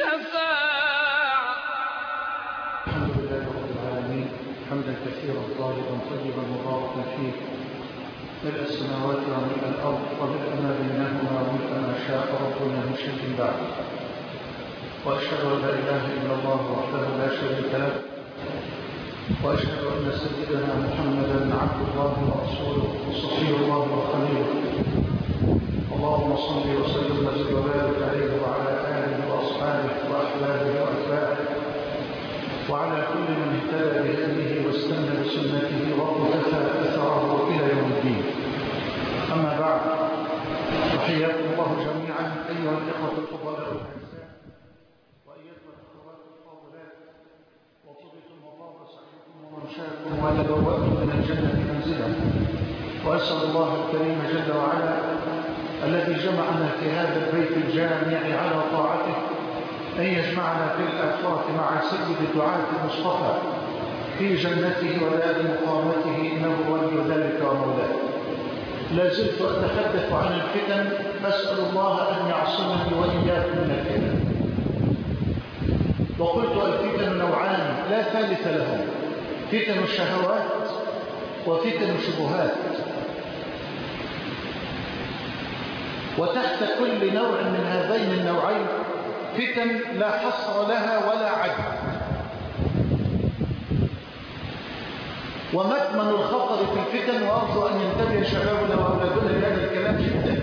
الشفاعة الحمد لله رب العالمين حمدا كثيرا طالبا طيبا مباركا فيه ملء السماوات وملء الارض وملء ما بينهما وملء ما شاء ربنا من شيء بعد واشهد ان لا اله الا الله وحده لا شريك له واشهد ان سيدنا محمدا عبد الله ورسوله وصفي الله وخليله اللهم صل وسلم وزد وبارك عليه وعلى اله واصحابه واحبابه واتباعه وعلى كل من اهتدى بهديه واستنى بسنته واقتفى اثره الى يوم الدين اما بعد فحياكم الله جميعا ايها الاخوه الفضلاء الاعزاء وايتها الاخوات الفاضلات وطبتم وطاب سعيكم ومنشاكم وتبواتم من الجنه منزلا واسال الله الكريم جل وعلا الذي جمعنا في هذا البيت الجامع على طاعته أن يجمعنا في الآخرة مع سيد الدعاة المصطفى في جنته ودار مقامته إنه ولي ذلك ومولاه لا زلت أتحدث عن الفتن أسأل الله أن يعصمني وإياكم من الفتن وقلت الفتن نوعان لا ثالث لهم فتن الشهوات وفتن الشبهات وتحت كل نوع من هذين النوعين فتن لا حصر لها ولا عد ومكمن الخطر في الفتن وأرجو أن ينتبه شبابنا وأولادنا لهذا الكلام جدا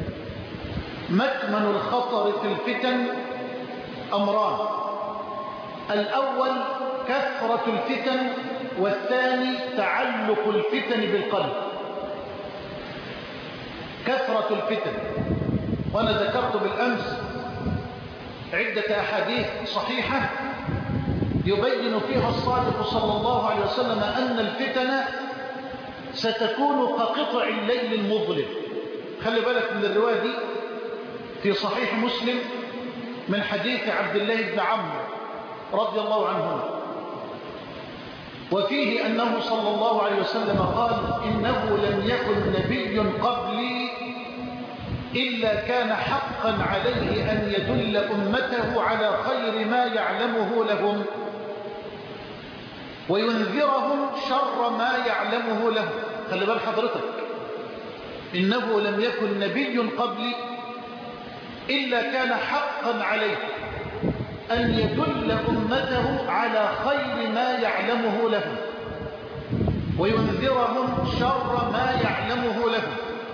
مكمن الخطر في الفتن أمران الأول كثرة الفتن والثاني تعلق الفتن بالقلب كثرة الفتن وأنا ذكرت بالأمس عدة أحاديث صحيحة يبين فيها الصادق صلى الله عليه وسلم أن الفتن ستكون كقطع الليل المظلم خلي بالك من الرواية دي في صحيح مسلم من حديث عبد الله بن عمرو رضي الله عنهما وفيه أنه صلى الله عليه وسلم قال إنه لم يكن نبي قبلي إلا كان حقا عليه أن يدل أمته على خير ما يعلمه لهم وينذرهم شر ما يعلمه لهم خلي بال حضرتك إنه لم يكن نبي قبلي إلا كان حقا عليه أن يدل أمته على خير ما يعلمه لهم وينذرهم شر ما يعلمه لهم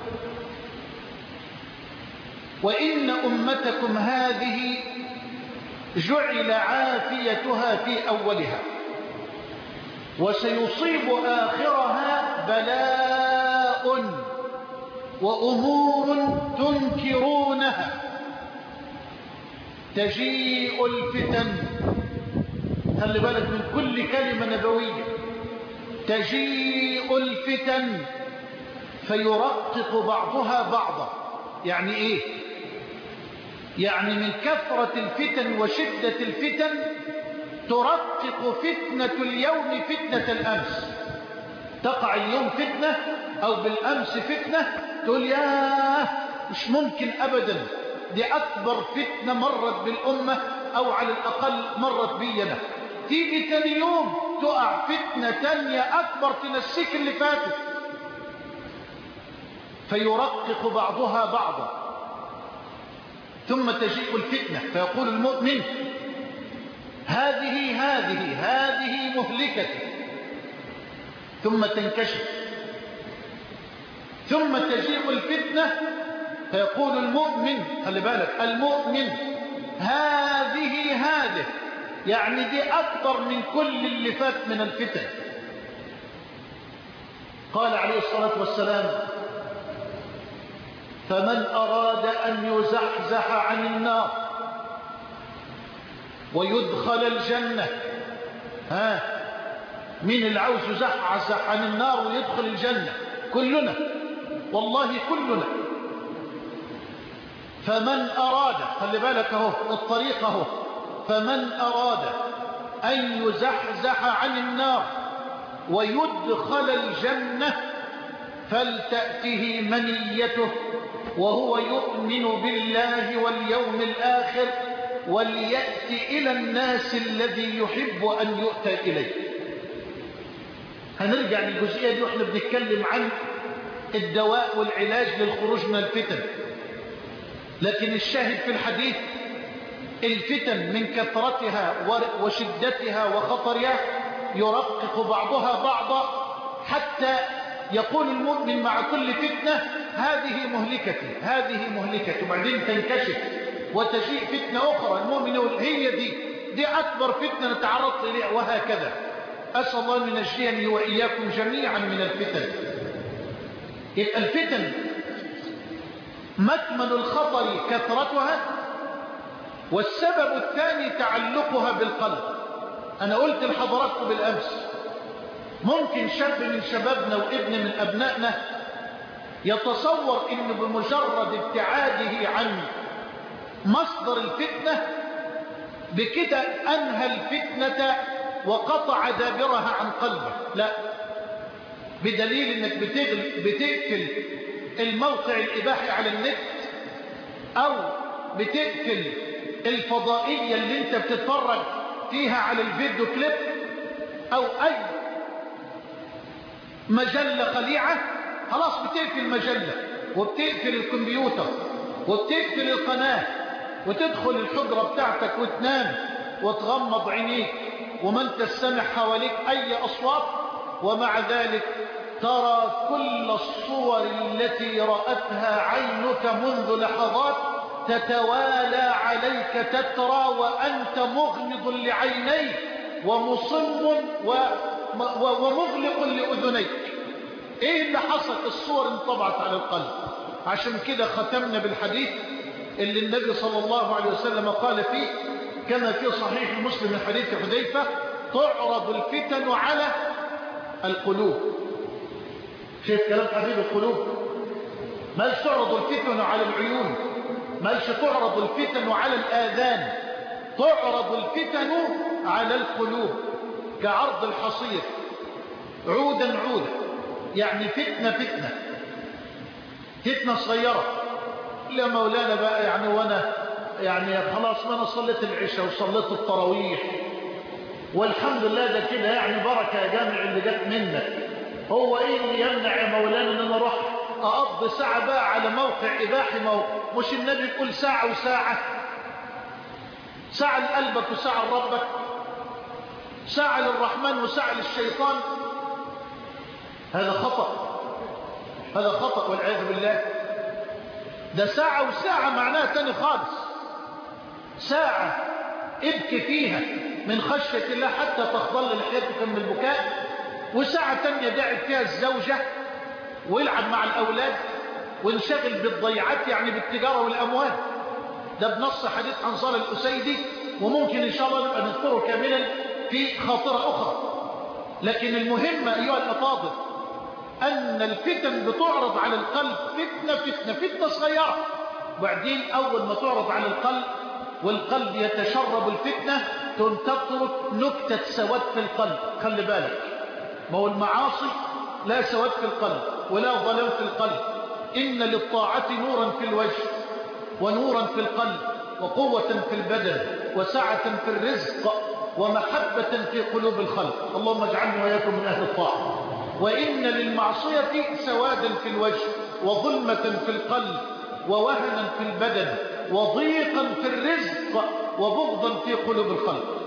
وإن أمتكم هذه جعل عافيتها في أولها وسيصيب آخرها بلاء وأمور تنكرونها تجيء الفتن خلي بالك من كل كلمة نبوية تجيء الفتن فيرقق بعضها بعضا يعني ايه يعني من كثرة الفتن وشدة الفتن ترقق فتنة اليوم فتنة الأمس تقع اليوم فتنة أو بالأمس فتنة تقول ياه مش ممكن أبدا دي أكبر فتنة مرت بالأمة أو على الأقل مرت بي أنا تيجي تاني يوم تقع فتنة تانية أكبر تنسيك اللي فاتت فيرقق بعضها بعضا ثم تجيء الفتنة فيقول المؤمن هذه هذه هذه مهلكتي ثم تنكشف ثم تجيء الفتنة فيقول المؤمن خلي بالك المؤمن هذه هذه يعني دي أكبر من كل اللي فات من الفتن قال عليه الصلاة والسلام فمن أراد أن يزحزح عن النار ويدخل الجنة ها مين اللي عاوز يزحزح عن النار ويدخل الجنة كلنا والله كلنا فمن أراد خلي بالك اهو الطريق اهو فمن أراد أن يزحزح عن النار ويدخل الجنة فلتأته منيته وهو يؤمن بالله واليوم الآخر وليأتي إلى الناس الذي يحب أن يؤتى إليه هنرجع للجزئية دي وإحنا بنتكلم عن الدواء والعلاج للخروج من الفتن لكن الشاهد في الحديث الفتن من كثرتها وشدتها وخطرها يرقق بعضها بعضا حتى يقول المؤمن مع كل فتنة هذه مهلكتي هذه مهلكتي وبعدين تنكشف وتجيء فتنة أخرى المؤمن يقول هي دي دي أكبر فتنة نتعرض إليها وهكذا أسأل الله أن ينجيني وإياكم جميعا من الفتن يبقى الفتن مكمن الخطر كثرتها والسبب الثاني تعلقها بالقلب أنا قلت لحضراتكم بالأمس ممكن شاب من شبابنا وابن من أبنائنا يتصور أنه بمجرد ابتعاده عن مصدر الفتنة بكده أنهى الفتنة وقطع دابرها عن قلبه لا بدليل انك بتقفل الموقع الإباحي على النت أو بتقفل الفضائية اللي انت بتتفرج فيها على الفيديو كليب أو أي مجلة خليعة خلاص بتقفل المجلة وبتقفل الكمبيوتر وبتقفل القناة وتدخل الحجرة بتاعتك وتنام وتغمض عينيك وما انت السمع حواليك أي أصوات ومع ذلك ترى كل الصور التي رأتها عينك منذ لحظات تتوالى عليك تترى وأنت مغمض لعينيك ومصم و... ومغلق لأذنيك ايه اللي حصل الصور انطبعت على القلب عشان كده ختمنا بالحديث اللي النبي صلى الله عليه وسلم قال فيه كما في صحيح مسلم من حديث حذيفة تعرض الفتن على القلوب شايف كلام حبيب القلوب مالش تعرض الفتن على العيون مالش تعرض الفتن على الآذان تعرض الفتن على القلوب كعرض الحصير عودا عودا يعني فتنة فتنة فتنة صغيرة يا مولانا بقى يعني وانا يعني خلاص ما انا صليت العشاء وصليت التراويح والحمد لله ده كده يعني بركة يا جامع اللي جت منك هو ايه اللي يمنع يا مولانا ان انا اروح اقضي ساعة بقى على موقع اباحي موقع مش النبي يقول ساعة وساعة ساعة لقلبك وساعة لربك ساعة للرحمن وساعة للشيطان هذا خطأ هذا خطأ والعياذ بالله ده ساعة وساعة معناها تاني خالص ساعة ابكي فيها من خشية الله حتى تخضل لحياتك من البكاء وساعة تانية داعب فيها الزوجة ويلعب مع الأولاد وانشغل بالضيعات يعني بالتجارة والأموال ده بنص حديث أنصار الأسيدي وممكن إن شاء الله نبقى نذكره كاملا في خاطرة أخرى لكن المهم أيها الأفاضل أن الفتن بتعرض على القلب فتنة فتنة فتنة صغيرة وبعدين أول ما تعرض على القلب والقلب يتشرب الفتنة تترك نكتة سواد في القلب خلي بالك ما هو المعاصي لا سواد في القلب ولا ظلام في القلب إن للطاعة نورا في الوجه ونورا في القلب وقوة في البدن وسعة في الرزق ومحبة في قلوب الخلق اللهم اجعلنا وإياكم من أهل الطاعة وإن للمعصية سوادا في الوجه وظلمة في القلب ووهنا في البدن وضيقا في الرزق وبغضا في قلوب الخلق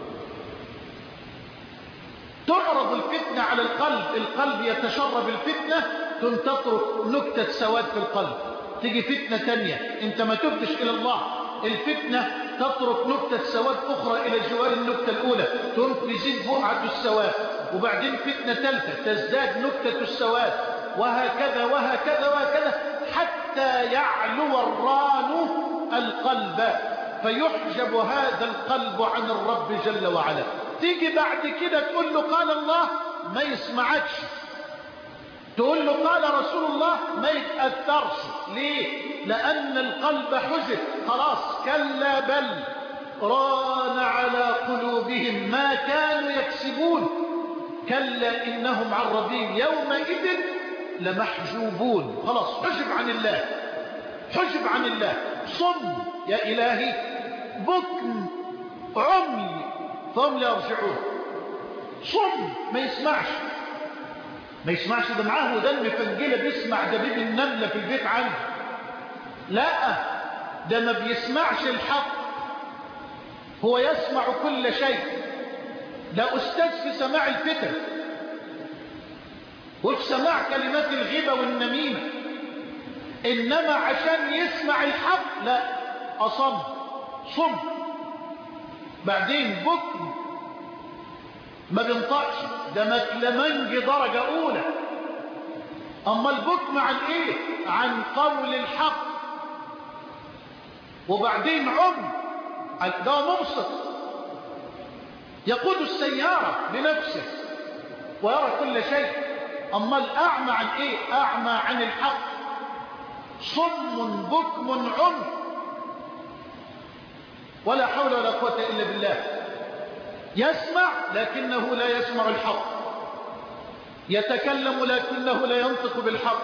تعرض الفتنة على القلب القلب يتشرب الفتنة تترك نكتة سواد في القلب تيجي فتنة تانية انت ما تبتش الى الله الفتنة تترك نكتة سواد اخرى الى جوار النكتة الاولى تزيد بقعة السواد وبعدين فتنة ثالثة تزداد نكتة السواد وهكذا وهكذا وهكذا حتى يعلو الران القلب فيحجب هذا القلب عن الرب جل وعلا تيجي بعد كده تقول له قال الله ما يسمعكش تقول له قال رسول الله ما يتأثرش ليه لأن القلب حجب خلاص كلا بل ران على قلوبهم ما كانوا يكسبون كلا إنهم عن ربهم يومئذ لمحجوبون خلاص حجب عن الله حجب عن الله صم يا إلهي بكم عمي فهم لا يرجعون صم ما يسمعش ما يسمعش ده معاه ودم فنجلة بيسمع دبيب النملة في البيت عنده لا ده ما بيسمعش الحق هو يسمع كل شيء ده أستاذ في سماع الفتن وفي سماع كلمات الغيبة والنميمة إنما عشان يسمع الحق لا أصم صم بعدين بكم ما بينطقش ده مكلمنج درجة أولى أما البكم عن إيه عن قول الحق وبعدين عم ده مبسط يقود السيارة بنفسه ويرى كل شيء أما الأعمى عن إيه أعمى عن الحق صم بكم عم ولا حول ولا قوة إلا بالله يسمع لكنه لا يسمع الحق يتكلم لكنه لا ينطق بالحق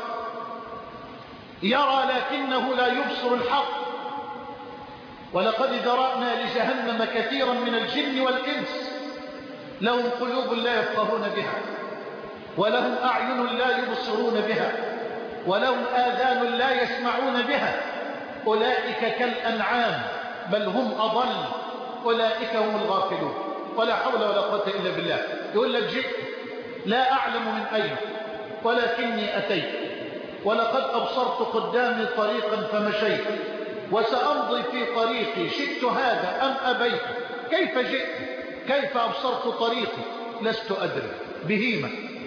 يرى لكنه لا يبصر الحق ولقد ذرأنا لجهنم كثيرا من الجن والإنس لهم قلوب لا يفقهون بها ولهم أعين لا يبصرون بها ولهم آذان لا يسمعون بها أولئك كالأنعام بل هم أضل أولئك هم الغافلون ولا حول ولا قوة إلا بالله يقول لك جئت لا أعلم من أين ولكني أتيت ولقد أبصرت قدامي طريقا فمشيت وسأمضي في طريقي شئت هذا أم أبيت كيف جئت كيف أبصرت طريقي لست أدري بهيمة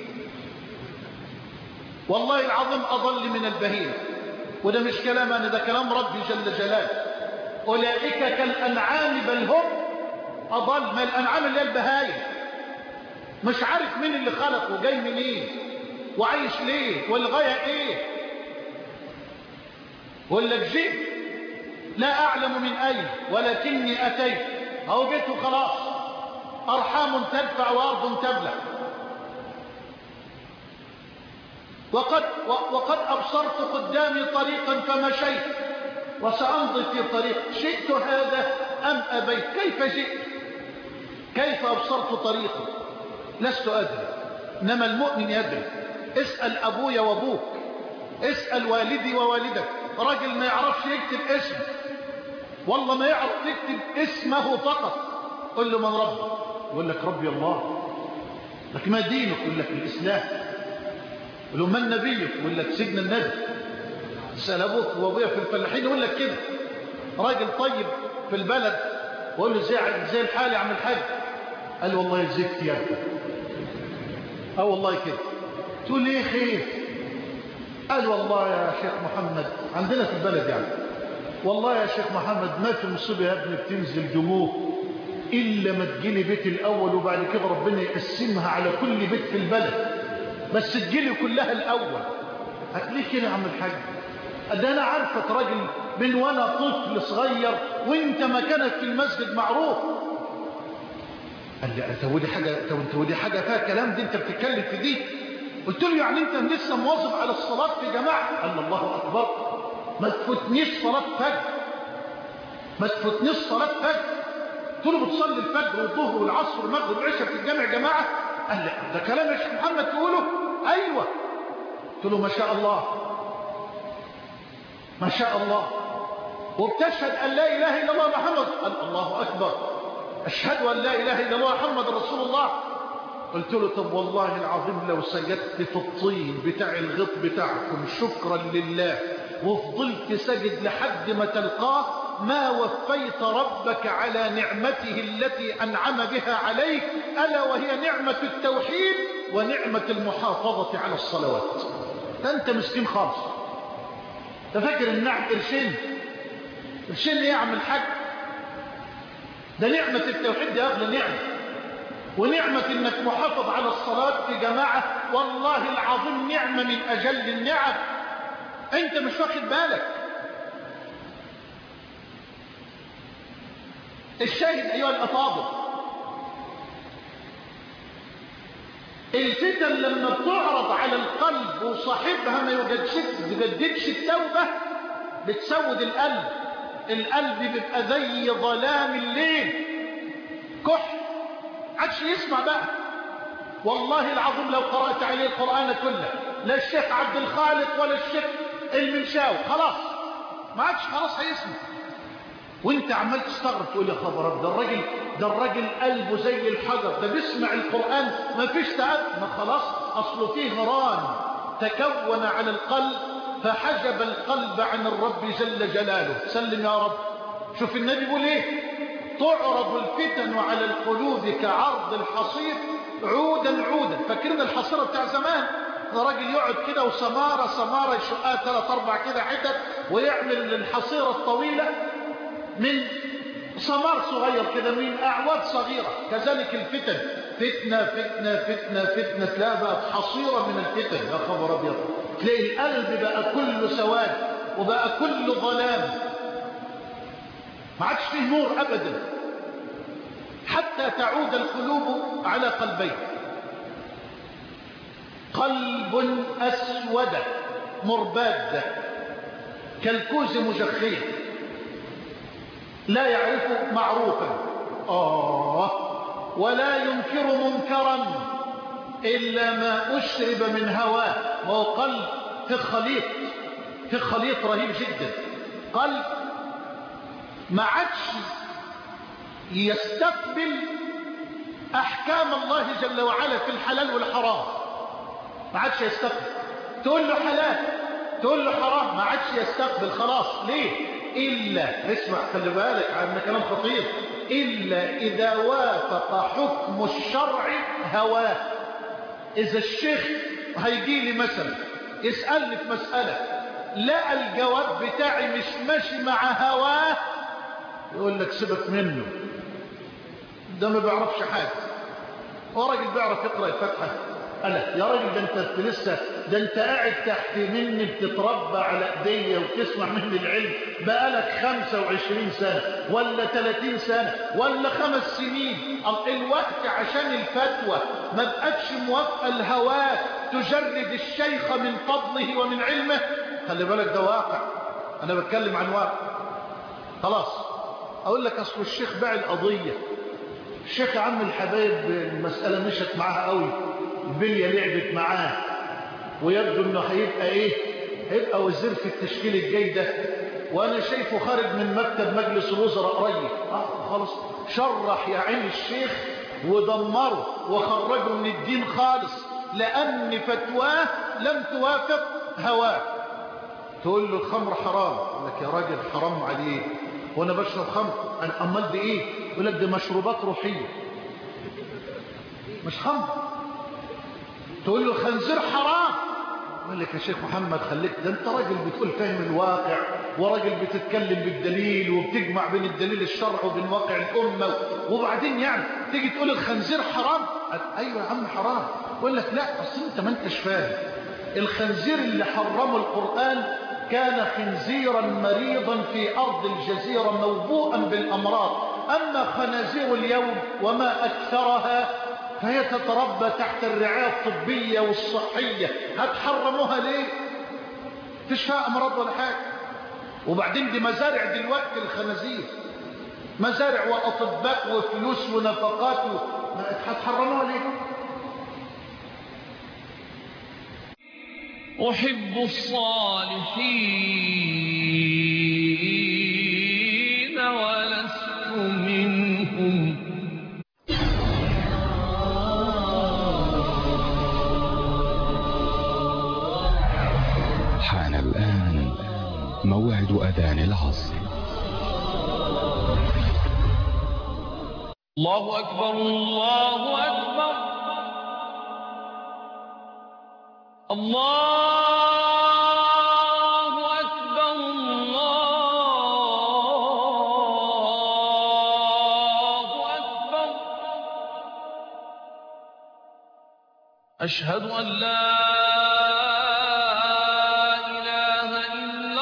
والله العظيم أضل من البهيمة وده مش كلام أنا ده كلام ربي جل جلاله أولئك كالأنعام بل هم أضل ما الأنعام اللي هي البهايم مش عارف مين اللي خلقه جاي منين وعايش ليه والغاية ايه ولا جئت لا أعلم من أين ولكني أتيت أو جئت خلاص أرحام تدفع وأرض تبلع وقد, وقد أبصرت قدامي طريقا فمشيت وسأمضي في طريق شئت هذا أم أبيت كيف جئت كيف أبصرت طريقا لست أدري إنما المؤمن يدري اسأل أبويا وأبوك اسأل والدي ووالدك راجل ما يعرفش يكتب اسمه والله ما يعرف يكتب اسمه فقط قل له من ربك يقول لك ربي الله لك ما دينك يقول لك الإسلام يقول له من نبيك يقول لك سيدنا النبي اسأل أبوك وأبويا في الفلاحين يقول لك كده راجل طيب في البلد وقول له زي, زي الحال يا عم الحاج قال والله زفت يا ابني اه والله كده تقول لي ايه خير قال والله يا شيخ محمد عندنا في البلد يعني والله يا شيخ محمد ما في مصيبه يا ابني بتنزل دموع الا ما تجيلي بيت الاول وبعد كده ربنا يقسمها على كل بيت في البلد بس تجيلي كلها الاول ليه كده يا عم الحاج ده انا عارفك راجل من وانا طفل صغير وانت مكانك في المسجد معروف قال لي انت ودي حاجه انت ودي حاجه فيها كلام دي انت بتتكلم في دي قلت له يعني انت لسه مواظب على الصلاه في جماعه قال الله اكبر ما تفوتنيش صلاه فجر ما تفوتنيش صلاه فجر قلت له بتصلي الفجر والظهر والعصر والمغرب والعشاء في الجامع جماعه قال لي ده كلام يا شيخ محمد تقوله ايوه قلت له ما شاء الله ما شاء الله وبتشهد ان لا اله الا الله محمد قال الله اكبر أشهد أن لا إله إلا الله محمد رسول الله قلت له طب والله العظيم لو سجدت في الطين بتاع الغط بتاعكم شكرا لله وفضلت سجد لحد ما تلقاه ما وفيت ربك على نعمته التي أنعم بها عليك ألا وهي نعمة التوحيد ونعمة المحافظة على الصلوات أنت مسكين خالص تفكر النعم قرشين قرشين ايه يا عم الحاج ده نعمة التوحيد دي أغلى نعمة ونعمة انك محافظ على الصلاة في جماعة والله العظيم نعمة من أجل النعم انت مش واخد بالك الشاهد أيها الأفاضل الفتن لما بتعرض على القلب وصاحبها ما يجددش التوبة بتسود القلب القلب بيبقى زي ظلام الليل كحل عادش يسمع بقى والله العظيم لو قرأت عليه القرآن كله لا الشيخ عبد الخالق ولا الشيخ المنشاوي خلاص ما عادش خلاص هيسمع وانت عمال تستغرب تقول يا خبر ده الراجل ده الراجل قلبه زي الحجر ده بيسمع القرآن ما فيش تأب ما خلاص أصله فيه نيران تكون على القلب فحجب القلب عن الرب جل جلاله سلم يا رب شوف النبي بيقول ايه تعرض الفتن على القلوب كعرض الحصير عودا عودا فاكرين الحصيرة بتاع زمان راجل يقعد كده وسمارة سمارة يشقها ثلاث اربع كده حتت ويعمل الحصيرة الطويلة من سمار صغير كده من اعواد صغيرة كذلك الفتن فتنة فتنة فتنة فتنة تلاقي بقت حصيرة من الفتن يا خبر ابيض تلاقي القلب بقى كله سواد وبقى كله ظلام ما عادش فيه نور ابدا حتى تعود القلوب على قلبين قلب اسود مرباد كالكوز مجخيه لا يعرف معروفا آه ولا ينكر منكرا إلا ما أشرب من هواه وهو قلب في خليط في خليط رهيب جدا قلب ما عادش يستقبل أحكام الله جل وعلا في الحلال والحرام ما عادش يستقبل تقول له حلال تقول له حرام ما عادش يستقبل خلاص ليه إلا اسمع خلي بالك عندنا كلام خطير إلا إذا وافق حكم الشرع هواه إذا الشيخ هيجي لي مثلا يسألني في مسألة لا الجواب بتاعي مش ماشي مع هواه يقول لك سيبك منه ده ما بيعرفش حاجة هو راجل بيعرف يقرأ الفتحة أنا يا راجل ده انت لسه ده انت قاعد تحت مني بتتربى على ايديا وتسمع مني العلم بقالك 25 سنة ولا 30 سنة ولا خمس سنين الوقت عشان الفتوى ما بقتش موافقة الهواء تجرد الشيخ من فضله ومن علمه خلي بالك ده واقع انا بتكلم عن واقع خلاص اقول لك اصل الشيخ باع القضية الشيخ يا عم الحبايب المسألة مشت معاها قوي البلية لعبت معاه ويبدو انه هيبقى ايه هيبقى وزير في التشكيل الجاي ده وانا شايفه خارج من مكتب مجلس الوزراء قريب اه خلاص شرح يا عين الشيخ ودمره وخرجه من الدين خالص لان فتواه لم توافق هواه تقول له الخمر حرام يقول لك يا راجل حرام عليه وانا بشرب خمر انا امال دي ايه يقول لك دي مشروبات روحيه مش خمر تقول له خنزير حرام يقول لك يا شيخ محمد خليك ده انت راجل بتقول فاهم الواقع وراجل بتتكلم بالدليل وبتجمع بين الدليل الشرع وبين واقع الأمة وبعدين يعني تيجي تقول الخنزير حرام ايوه يا عم حرام يقول لك لا اصل انت ما انتش فاهم الخنزير اللي حرمه القرآن كان خنزيرا مريضا في أرض الجزيرة موبوءا بالأمراض أما خنازير اليوم وما أكثرها فهي تتربى تحت الرعاية الطبية والصحية هتحرموها ليه فيش فيها أمراض ولا حاجة وبعدين دي مزارع دلوقتي الخنازير مزارع وأطباء وفلوس ونفقات و... هتحرموها ليه أحب الصالحين ولست منهم حان الآن موعد أذان العصر الله أكبر الله أكبر الله أكبر الله أكبر أشهد أن لا إله إلا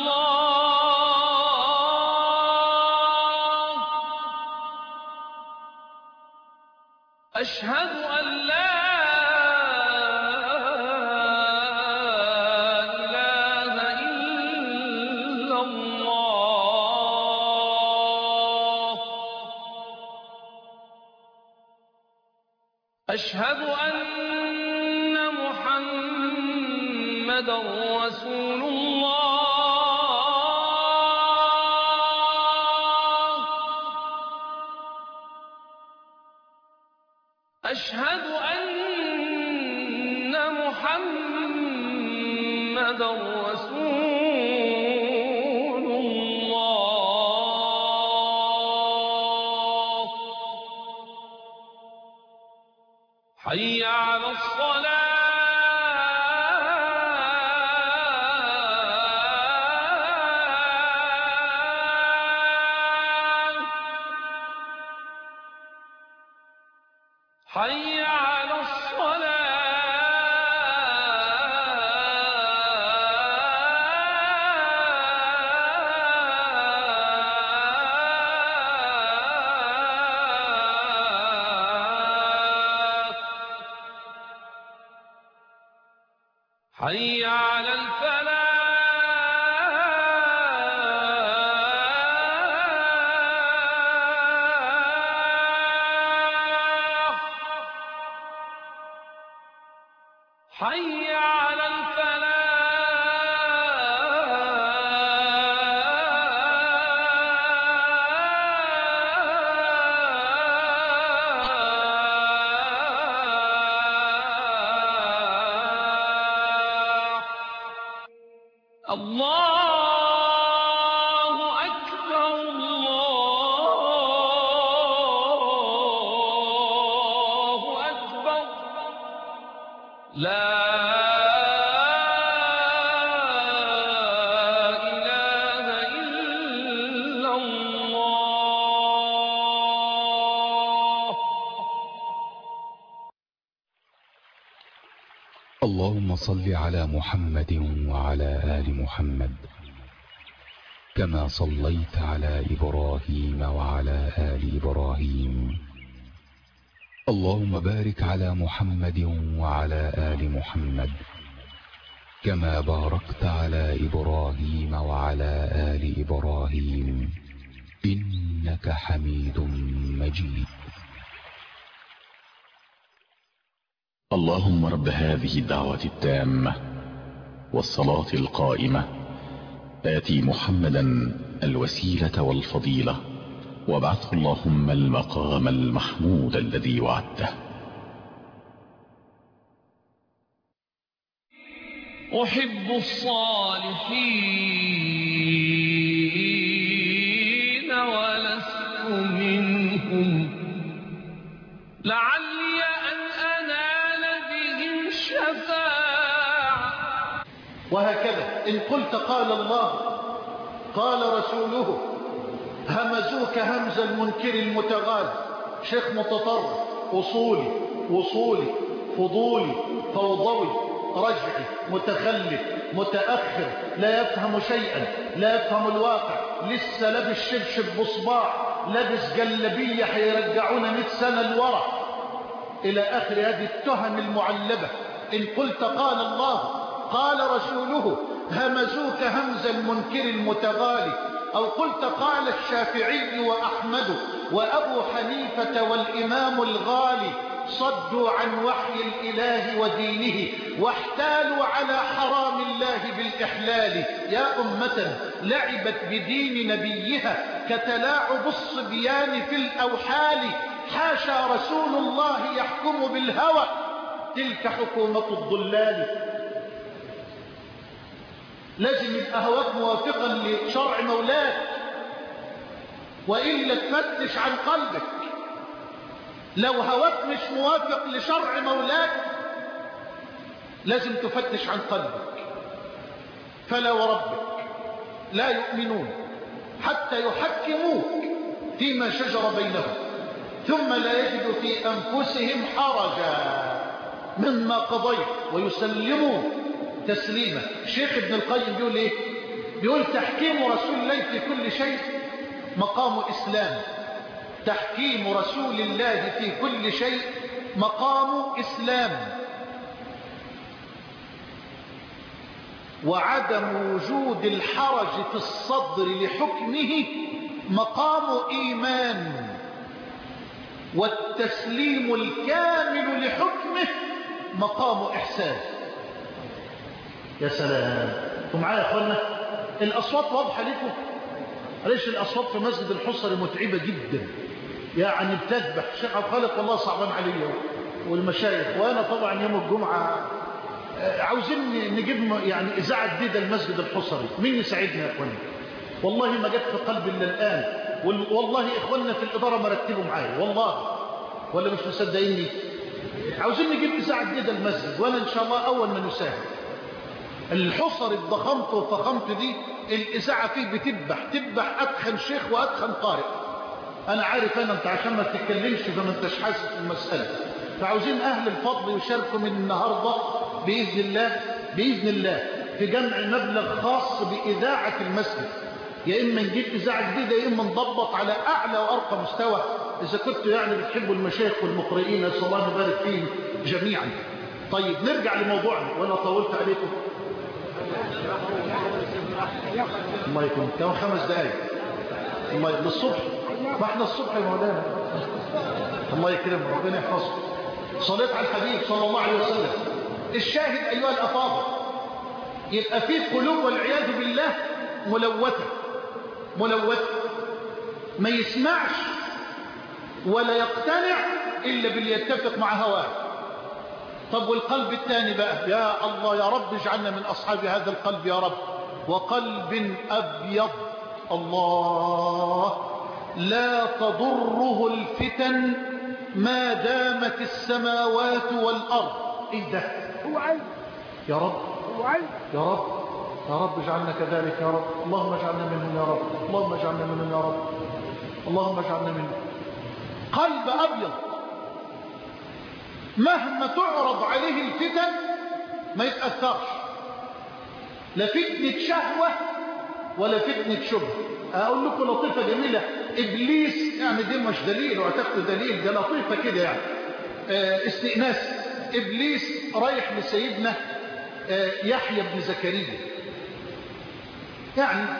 الله أشهد أن لا إله إلا الله أشهد أن محمد رسول الله أشهد أن محمد رسول الله حي على الصلاة حي على الصلاة حي على الفلاح حي على الفلاح الله أكبر الله أكبر لا إله إلا الله اللهم صل على محمد وعلى آل محمد كما صليت على إبراهيم وعلى آل إبراهيم اللهم بارك على محمد وعلى آل محمد كما باركت على إبراهيم وعلى آل إبراهيم إنك حميد مجيد اللهم رب هذه الدعوة التامة والصلاة القائمة آتي محمدا الوسيلة والفضيلة وابعثه اللهم المقام المحمود الذي وعدته أحب الصالحين ولست منهم لعلي أن أنال بهم شفاعة وهكذا إن قلت قال الله قال رسوله همزوك همز المنكر المتغاز شيخ متطرف أصولي وصولي فضولي فوضوي رجعي متخلف متأخر لا يفهم شيئا لا يفهم الواقع لسه لابس شبشب بصباع لابس جلبية هيرجعونا 100 سنة لورا إلى آخر هذه التهم المعلبة إن قلت قال الله قال رسوله همزوك همز المنكر المتغالي أو قلت قال الشافعي وأحمد وأبو حنيفة والإمام الغالي صدوا عن وحي الإله ودينه واحتالوا على حرام الله بالإحلال يا أمة لعبت بدين نبيها كتلاعب الصبيان في الأوحال حاشا رسول الله يحكم بالهوى تلك حكومة الضلال لازم يبقى هواك موافقا لشرع مولاك وإلا تفتش عن قلبك لو هواك مش موافق لشرع مولاك لازم تفتش عن قلبك فلا وربك لا يؤمنون حتى يحكموك فيما شجر بينهم ثم لا يجد في أنفسهم حرجا مما قضيت ويسلموا تسليما الشيخ ابن القيم بيقول ايه بيقول تحكيم رسول الله في كل شيء مقام إسلام تحكيم رسول الله في كل شيء مقام إسلام وعدم وجود الحرج في الصدر لحكمه مقام إيمان والتسليم الكامل لحكمه مقام إحسان يا سلام انتوا معايا يا اخوانا الأصوات واضحة لكم ليش الأصوات في مسجد الحصري متعبة جدا يعني بتذبح الشيخ عبد الخالق والله صعبان عليا والمشايخ وأنا طبعا يوم الجمعة عاوزين نجيب يعني إذاعة جديدة المسجد الحصري مين يساعدنا يا اخوانا والله ما جت في قلبي الا الآن والله إخواننا في الإدارة مرتبوا معايا والله ولا مش مصدقيني عاوزين نجيب إذاعة جديدة المسجد وأنا إن شاء الله أول من يساهم الحصر الضخمت والفخمت دي الإذاعة فيه بتذبح تذبح أدخن شيخ وأدخن قارئ أنا عارف أنا أنت عشان ما تتكلمش فما أنتش حاسس المسألة فعاوزين أهل الفضل يشاركوا من النهاردة بإذن الله بإذن الله في جمع مبلغ خاص بإذاعة المسجد يا إما نجيب إذاعة جديدة يا إما نضبط على أعلى وأرقى مستوى إذا كنتوا يعني بتحبوا المشايخ والمقرئين نسأل الله يبارك فيهم جميعا طيب نرجع لموضوعنا وأنا طولت عليكم الله يكون كم خمس دقايق الله يكون للصبح ما احنا الصبح يا مولانا الله يكرم ربنا يحفظه صليت على الحبيب صلى الله عليه وسلم الشاهد أيها الأفاضل يبقى في قلوب والعياذ بالله ملوثة ملوثة ما يسمعش ولا يقتنع إلا باللي يتفق مع هواه طب والقلب الثاني بقى يا الله يا رب اجعلنا من أصحاب هذا القلب يا رب وقلب أبيض الله لا تضره الفتن ما دامت السماوات والأرض ايه ده هو عايز يا رب هو عايز يا رب يا رب اجعلنا كذلك يا رب اللهم اجعلنا منهم يا رب اللهم اجعلنا منهم يا رب اللهم اجعلنا منهم قلب أبيض مهما تعرض عليه الفتن ما يتأثرش لا فتنة شهوة ولا فتنة شبه أقول لكم لطيفة جميلة إبليس يعني دي مش دليل واعتقد دليل ده لطيفة كده يعني آه استئناس إبليس رايح لسيدنا آه يحيى بن زكريا يعني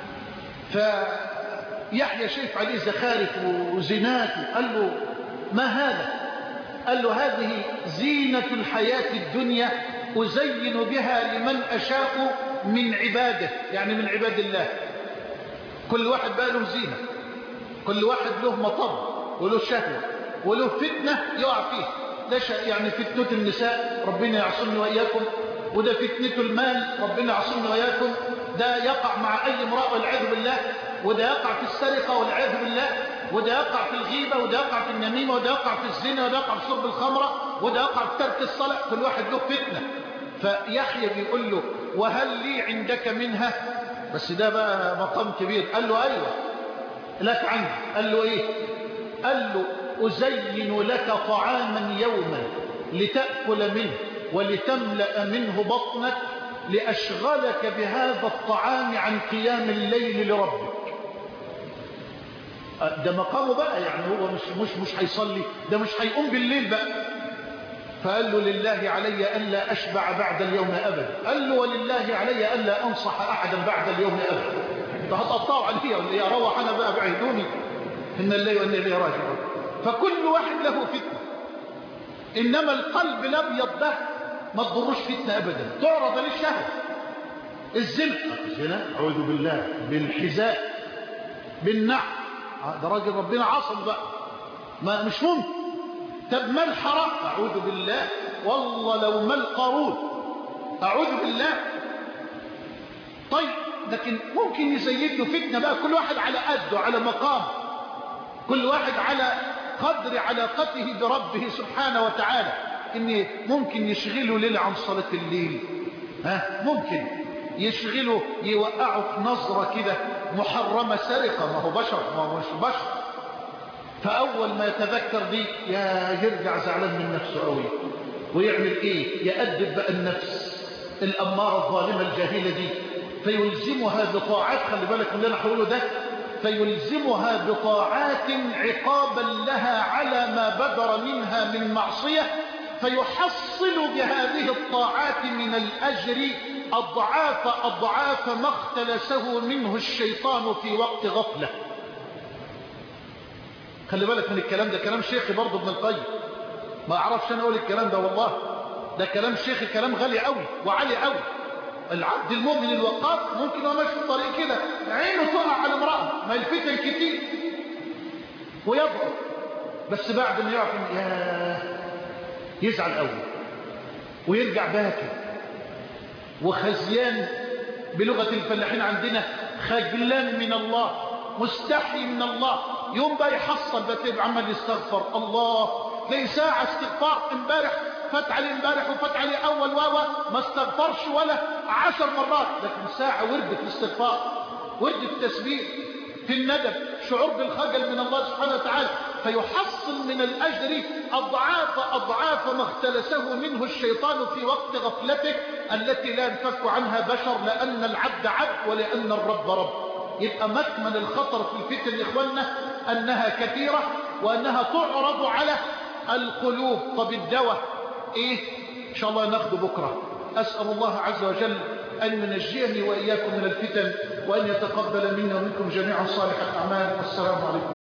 فيحيى شايف عليه زخارف وزنات قال له ما هذا قال له هذه زينة الحياة الدنيا أزين بها لمن أشاء من عباده يعني من عباد الله كل واحد بقى له زينة كل واحد له مطر وله شهوة وله فتنة يقع فيه ده يعني فتنة النساء ربنا يعصمني وإياكم وده فتنة المال ربنا يعصمني وإياكم ده يقع مع أي امرأة والعياذ بالله وده يقع في السرقة والعياذ بالله وده يقع في الغيبة وده يقع في النميمة وده يقع في الزنا وده يقع في شرب الخمرة وده يقع في ترك الصلاة كل واحد له فتنة فيحيى بيقول له وهل لي عندك منها بس ده بقى مقام كبير قال له أيوة لك عندي قال له إيه قال له أزين لك طعاما يوما لتأكل منه ولتملأ منه بطنك لأشغلك بهذا الطعام عن قيام الليل لربك ده مقامه بقى يعني هو مش مش مش هيصلي ده مش هيقوم بالليل بقى فقال له لله علي ألا أشبع بعد اليوم أبدا قال له ولله علي ألا أنصح أحدا بعد اليوم أبدا ده هتقطعوا علي ولا يا روح أنا بقى بعيدوني إن الليل وإن إليه راجعون فكل واحد له فتنة إنما القلب الأبيض ده ما تضروش فتنة أبدا تعرض للشهوة الزنا الزنا أعوذ بالله بالحذاء بالنعم ده راجل ربنا عصم بقى ما مش ممكن طب ما الحرام أعوذ بالله والله لو ما القارون أعوذ بالله طيب لكن ممكن يزيد له فتنة بقى كل واحد على قده على مقام كل واحد على قدر علاقته بربه سبحانه وتعالى ان ممكن يشغله ليل عن صلاة الليل ها ممكن يشغله يوقعه في نظرة كده محرمة سرقة ما هو بشر ما هو مش بشر فأول ما يتذكر دي يا يرجع زعلان من نفسه قوي ويعمل ايه يأدب بقى النفس الأمارة الظالمة الجاهلة دي فيلزمها بطاعات خلي بالك من اللي انا هقوله ده فيلزمها بطاعات عقابا لها على ما بدر منها من معصية فيحصل بهذه الطاعات من الأجر أضعاف أضعاف ما اختلسه منه الشيطان في وقت غفلة خلي بالك من الكلام ده كلام شيخي برضه ابن القيم ما اعرفش انا اقول الكلام ده والله ده كلام شيخي كلام غالي قوي وعالي قوي العبد المؤمن الوقاف ممكن هو ماشي في الطريق كده عينه تقع على امرأة ما الفتن كتير ويضعف بس بعد ما يعرف إن- يا يزعل قوي ويرجع باكي وخزيان بلغة الفلاحين عندنا خجلان من الله مستحي من الله يوم بقى يحصل بقى تبقى عمال يستغفر الله تلاقي ساعة استغفار امبارح فات عليه امبارح وفات عليه اول واوا ما استغفرش ولا عشر مرات لكن ساعة ورد في الاستغفار ورد في التسبيح في الندب شعور بالخجل من الله سبحانه وتعالى فيحصل من الأجر أضعاف أضعاف ما اختلسه منه الشيطان في وقت غفلته التي لا ينفك عنها بشر لأن العبد عبد ولأن الرب رب يبقى مكمن الخطر في الفتن يا إخواننا أنها كثيرة وأنها تعرض على القلوب طب الدواء إيه إن شاء الله ناخده بكرة أسأل الله عز وجل أن ينجيني وإياكم من الفتن وأن يتقبل منا ومنكم جميعا صالح الأعمال والسلام عليكم